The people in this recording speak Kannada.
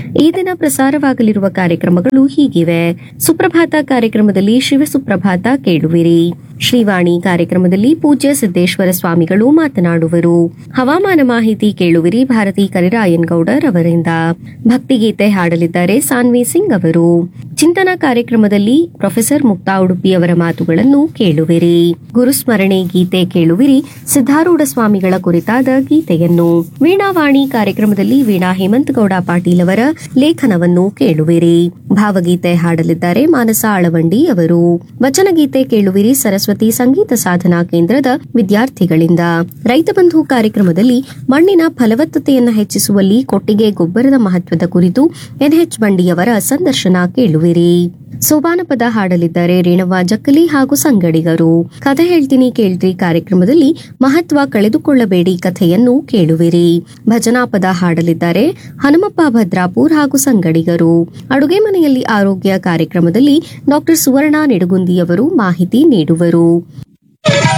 ಈ ದಿನ ಪ್ರಸಾರವಾಗಲಿರುವ ಕಾರ್ಯಕ್ರಮಗಳು ಹೀಗಿವೆ ಸುಪ್ರಭಾತ ಕಾರ್ಯಕ್ರಮದಲ್ಲಿ ಶಿವಸುಪ್ರಭಾತ ಕೇಳುವಿರಿ ಶ್ರೀವಾಣಿ ಕಾರ್ಯಕ್ರಮದಲ್ಲಿ ಪೂಜ್ಯ ಸಿದ್ದೇಶ್ವರ ಸ್ವಾಮಿಗಳು ಮಾತನಾಡುವರು ಹವಾಮಾನ ಮಾಹಿತಿ ಕೇಳುವಿರಿ ಭಾರತಿ ಕರಿರಾಯನ್ ಗೌಡರ್ ಅವರಿಂದ ಭಕ್ತಿಗೀತೆ ಹಾಡಲಿದ್ದಾರೆ ಸಾನ್ವಿ ಸಿಂಗ್ ಅವರು ಚಿಂತನಾ ಕಾರ್ಯಕ್ರಮದಲ್ಲಿ ಪ್ರೊಫೆಸರ್ ಮುಕ್ತಾ ಉಡುಪಿ ಅವರ ಮಾತುಗಳನ್ನು ಕೇಳುವಿರಿ ಗುರುಸ್ಮರಣೆ ಗೀತೆ ಕೇಳುವಿರಿ ಸಿದ್ದಾರೂಢ ಸ್ವಾಮಿಗಳ ಕುರಿತಾದ ಗೀತೆಯನ್ನು ವೀಣಾವಾಣಿ ಕಾರ್ಯಕ್ರಮದಲ್ಲಿ ವೀಣಾ ಹೇಮಂತಗೌಡ ಪಾಟೀಲ್ ಅವರ ಲೇಖನವನ್ನು ಕೇಳುವಿರಿ ಭಾವಗೀತೆ ಹಾಡಲಿದ್ದಾರೆ ಮಾನಸ ಆಳವಂಡಿ ಅವರು ವಚನಗೀತೆ ಕೇಳುವಿರಿ ಸರಸ್ವತಿ ಸಂಗೀತ ಸಾಧನಾ ಕೇಂದ್ರದ ವಿದ್ಯಾರ್ಥಿಗಳಿಂದ ರೈತ ಬಂಧು ಕಾರ್ಯಕ್ರಮದಲ್ಲಿ ಮಣ್ಣಿನ ಫಲವತ್ತತೆಯನ್ನು ಹೆಚ್ಚಿಸುವಲ್ಲಿ ಕೊಟ್ಟಿಗೆ ಗೊಬ್ಬರದ ಮಹತ್ವದ ಕುರಿತು ಎನ್ಎಚ್ ಬಂಡಿಯವರ ಸಂದರ್ಶನ ಕೇಳುವಿರಿ ಸೋಬಾನ ಪದ ಹಾಡಲಿದ್ದಾರೆ ರೇಣವ್ವ ಜಕ್ಕಲಿ ಹಾಗೂ ಸಂಗಡಿಗರು ಕಥೆ ಹೇಳ್ತೀನಿ ಕೇಳ್ರಿ ಕಾರ್ಯಕ್ರಮದಲ್ಲಿ ಮಹತ್ವ ಕಳೆದುಕೊಳ್ಳಬೇಡಿ ಕಥೆಯನ್ನು ಕೇಳುವಿರಿ ಭಜನಾ ಪದ ಹಾಡಲಿದ್ದಾರೆ ಹನುಮಪ್ಪ ಭದ್ರಾಪುರ್ ಹಾಗೂ ಸಂಗಡಿಗರು ಅಡುಗೆ ಮನೆಯಲ್ಲಿ ಆರೋಗ್ಯ ಕಾರ್ಯಕ್ರಮದಲ್ಲಿ ಡಾಕ್ಟರ್ ಸುವರ್ಣ ನಿಡುಗುಂದಿಯವರು ಮಾಹಿತಿ ನೀಡುವರು